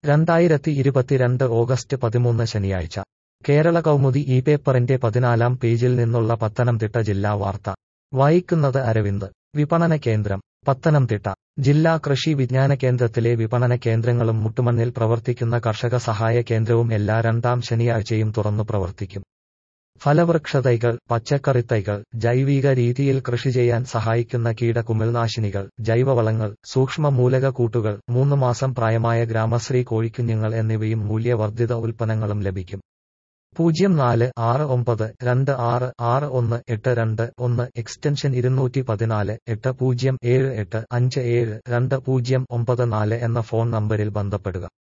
രണ്ടായിരത്തി ഇരുപത്തിരണ്ട് ഓഗസ്റ്റ് പതിമൂന്ന് ശനിയാഴ്ച കേരള കൗമുദി ഈ പേപ്പറിന്റെ പതിനാലാം പേജിൽ നിന്നുള്ള പത്തനംതിട്ട ജില്ലാ വാർത്ത വായിക്കുന്നത് അരവിന്ദ് വിപണന കേന്ദ്രം പത്തനംതിട്ട ജില്ലാ കൃഷി വിജ്ഞാന കേന്ദ്രത്തിലെ വിപണന കേന്ദ്രങ്ങളും മുട്ടുമണ്ണിൽ പ്രവർത്തിക്കുന്ന കർഷക സഹായ കേന്ദ്രവും എല്ലാ രണ്ടാം ശനിയാഴ്ചയും തുറന്നു പ്രവർത്തിക്കും ഫലവൃക്ഷതൈകൾ പച്ചക്കറിത്തൈകൾ ജൈവിക രീതിയിൽ കൃഷി ചെയ്യാൻ സഹായിക്കുന്ന കീടകുമിൾനാശിനികൾ ജൈവവളങ്ങൾ സൂക്ഷ്മ മൂലകക്കൂട്ടുകൾ മൂന്ന് മാസം പ്രായമായ ഗ്രാമശ്രീ കോഴിക്കുഞ്ഞുങ്ങൾ എന്നിവയും മൂല്യവർദ്ധിത ഉൽപ്പന്നങ്ങളും ലഭിക്കും പൂജ്യം നാല് ആറ് ഒമ്പത് രണ്ട് ആറ് ആറ് ഒന്ന് എട്ട് രണ്ട് ഒന്ന് എക്സ്റ്റൻഷൻ ഇരുന്നൂറ്റി പതിനാല് എട്ട് പൂജ്യം ഏഴ് എട്ട് അഞ്ച് ഏഴ് രണ്ട് പൂജ്യം ഒമ്പത് നാല് എന്ന ഫോൺ നമ്പരിൽ ബന്ധപ്പെടുക